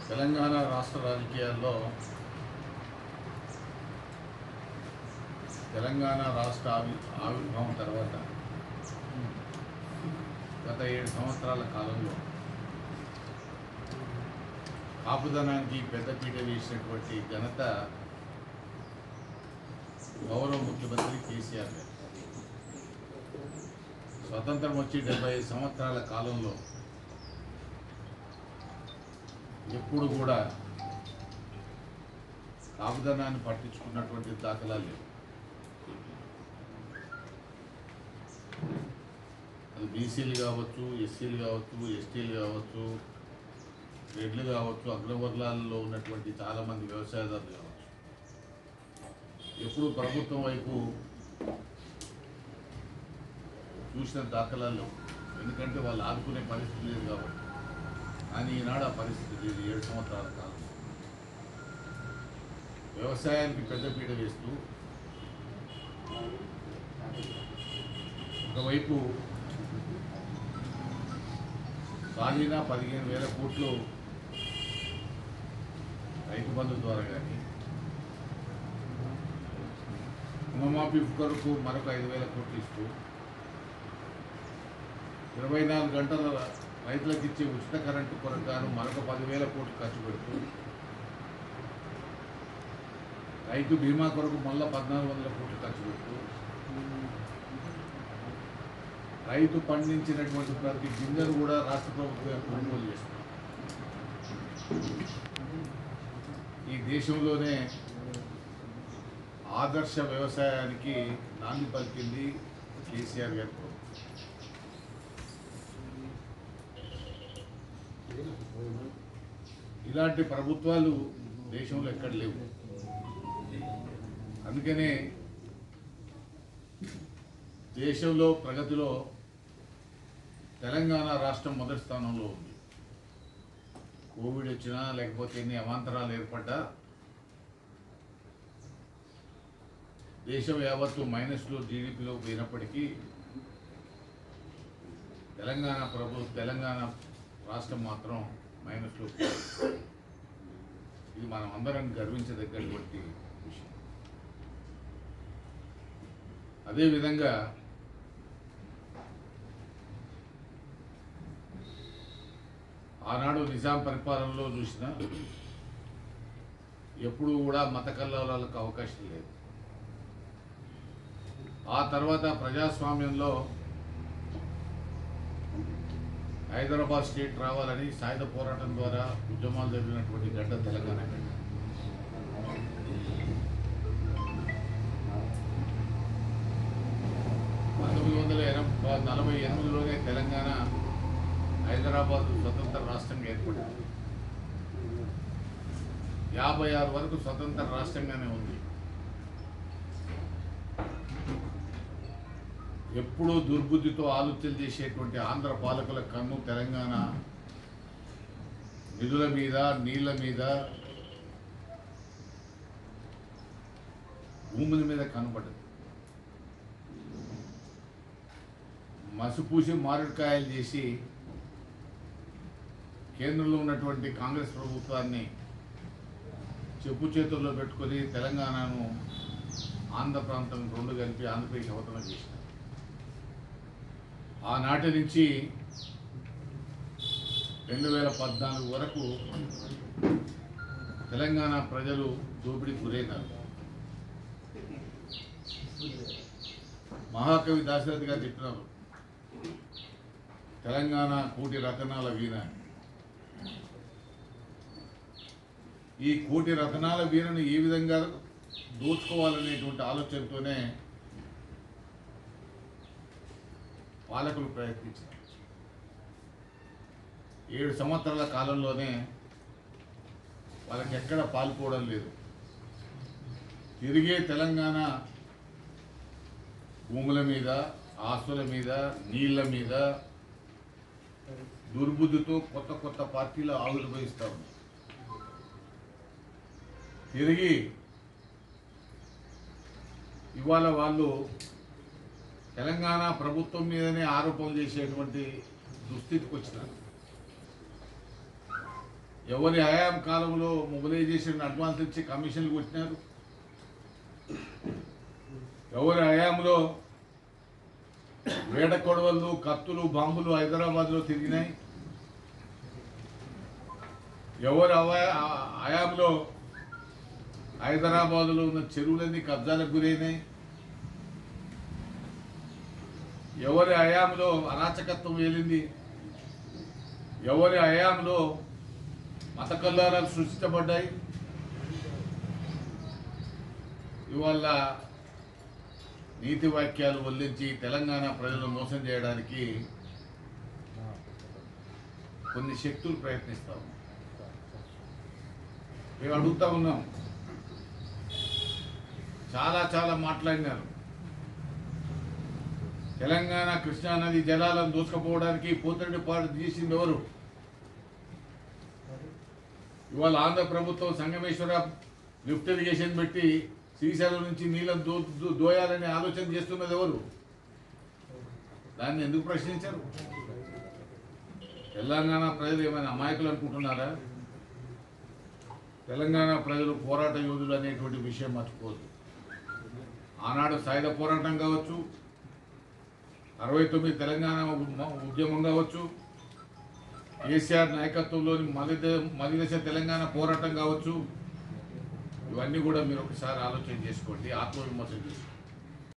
తెలంగాణ రాష్ట్ర రాజకీయాల్లో తెలంగాణ రాష్ట్ర ఆవి ఆవిర్భావం తర్వాత గత ఏడు సంవత్సరాల కాలంలో కాపుదనానికి పెద్దపీట వేసినటువంటి ఘనత గౌరవ ముఖ్యమంత్రి కేసీఆర్ గారు స్వతంత్రం వచ్చి డెబ్బై ఐదు సంవత్సరాల కాలంలో ఎప్పుడు కూడా కాపుదనాన్ని పట్టించుకున్నటువంటి దాఖలా లేవు అది బీసీలు కావచ్చు ఎస్సీలు కావచ్చు ఎస్టీలు కావచ్చు రెడ్లు కావచ్చు అగ్రవర్ణాలలో ఉన్నటువంటి చాలామంది వ్యవసాయదారులు కావచ్చు ఎప్పుడు ప్రభుత్వం వైపు చూసిన దాఖలాలు లేవు. ఎందుకంటే వాళ్ళు ఆదుకునే పరిస్థితి లేదు కాబట్టి కానీ ఈనాడు ఆ పరిస్థితి లేదు ఏడు సంవత్సరాల కాలం వ్యవసాయానికి పెద్దపీట వేస్తూ ఒకవైపు సాగిన పదిహేను వేల కోట్లు రైతు బంధు ద్వారా కానీ రుణమాఫీ కొరకు మరొక ఐదు వేల కోట్లు ఇస్తూ ఇరవై నాలుగు గంటల రైతులకు ఇచ్చే ఉచిత కరెంటు కొరకు గాను మరొక పదివేల కోట్లు ఖర్చు పెడుతూ రైతు బీమా కొరకు మళ్ళా పద్నాలుగు వందల కోట్లు ఖర్చు పెడుతూ రైతు పండించినటువంటి ప్రతి గింజను కూడా రాష్ట్ర ప్రభుత్వం కొనుగోలు చేస్తుంది ఈ దేశంలోనే ఆదర్శ వ్యవసాయానికి నాంది పలికింది కేసీఆర్ గారి ప్రభుత్వం ఇలాంటి ప్రభుత్వాలు దేశంలో ఎక్కడ లేవు అందుకనే దేశంలో ప్రగతిలో తెలంగాణ రాష్ట్రం మొదటి స్థానంలో ఉంది కోవిడ్ వచ్చినా లేకపోతే ఎన్ని అవాంతరాలు ఏర్పడ్డా దేశం యావత్తు మైనస్లో జీడిపిలో పోయినప్పటికీ తెలంగాణ ప్రభు తెలంగాణ రాష్ట్రం మాత్రం మైనస్లో పోయింది. ఇది మనం అందరం గర్వించదగ్గటువంటి విషయం అదేవిధంగా ఆనాడు నిజాం పరిపాలనలో చూసిన ఎప్పుడూ కూడా మత కల్లోలాలకు అవకాశం లేదు ఆ తర్వాత ప్రజాస్వామ్యంలో హైదరాబాద్ స్టేట్ రావాలని సాయుధ పోరాటం ద్వారా ఉద్యమాలు జరిగినటువంటి గడ్డ తెలంగాణ గడ్డ పంతొమ్మిది వందల ఎనభై నలభై ఎనిమిదిలోనే తెలంగాణ హైదరాబాద్ స్వతంత్ర రాష్ట్రంగా ఏర్పడింది యాభై ఆరు వరకు స్వతంత్ర రాష్ట్రంగానే ఉంది ఎప్పుడూ దుర్బుద్ధితో ఆలోచనలు చేసేటువంటి ఆంధ్ర పాలకుల కన్ను తెలంగాణ నిధుల మీద నీళ్ళ మీద భూముల మీద కనబడ్డది మసిపూసి మామిడికాయలు చేసి కేంద్రంలో ఉన్నటువంటి కాంగ్రెస్ ప్రభుత్వాన్ని చెప్పు చేతుల్లో పెట్టుకొని తెలంగాణను ఆంధ్ర ప్రాంతం రెండు కలిపి ఆంధ్రప్రదేశ్ అవతరణ చేసినారు ఆనాటి నుంచి రెండు వేల పద్నాలుగు వరకు తెలంగాణ ప్రజలు దోపిడీకి గురైనారు మహాకవి దాశరథి గారు చెప్పినారు తెలంగాణ కోటి రతనాల వీణ అని. ఈ కోటి రతనాల వీణను ఏ విధంగా దోచుకోవాలనేటువంటి ఆలోచనతోనే పాలకులు ప్రయత్నించారు ఏడు సంవత్సరాల కాలంలోనే వాళ్ళకి ఎక్కడ పాల్పోవడం లేదు తిరిగే తెలంగాణ భూముల మీద ఆస్తుల మీద నీళ్ళ మీద దుర్బుద్ధితో కొత్త కొత్త పార్టీలు ఆవిర్భవిస్తూ ఉన్నాయి తిరిగి ఇవాళ వాళ్ళు తెలంగాణ ప్రభుత్వం మీదనే ఆరోపణలు చేసేటువంటి దుస్థితికి వచ్చినారు ఎవరి హయాం కాలంలో మొబిలైజేషన్ అడ్వాన్స్ ఇచ్చి కమిషన్లు కొట్టినారు ఎవరి హయాంలో వేట కొడవళ్ళు కత్తులు బాంబులు హైదరాబాద్లో తిరిగినాయి ఎవరి హవా- హయాంలో హైదరాబాదులో ఉన్న చెరువులన్నీ కబ్జాలకు గురైనాయి ఎవరి హయాంలో అరాచకత్వం వేలింది ఎవరి హయాంలో మత కల్లారాలు సృష్టించబడ్డాయి ఇవాళ నీతి వాక్యాలు వల్లించి తెలంగాణ ప్రజలను మోసం చేయడానికి కొన్ని శక్తులు ప్రయత్నిస్తాం మేము అడుగుతా ఉన్నాం చాలా చాలా మాట్లాడినారు తెలంగాణ కృష్ణానది జలాలను దూసుకుపోవడానికి పోతరెడ్డి పాటు చేసింది ఎవరు ఇవాళ ఆంధ్ర ప్రభుత్వం సంగమేశ్వర లిఫ్ట్ ఇరిగేషన్ పెట్టి శ్రీశైలం నుంచి నీళ్ళని దో దో- దోయాలనే ఆలోచన చేస్తున్నది ఎవరు దాన్ని ఎందుకు ప్రశ్నించారు తెలంగాణ ప్రజలు ఏమైనా అమాయకులు అనుకుంటున్నారా తెలంగాణ ప్రజలు పోరాట యోధులు అనేటువంటి విషయం మర్చిపోవద్దు ఆనాడు సాయుధ పోరాటం కావచ్చు అరవై తొమ్మిది తెలంగాణ ఉద్యమ- ఉద్యమం కావచ్చు కేసీఆర్ నాయకత్వంలోని మలిద మలిదశ తెలంగాణ పోరాటం కావచ్చు ఇవన్నీ కూడా మీరు ఒకసారి ఆలోచన చేసుకోండి ఆత్మవిమర్శ చేసుకోండి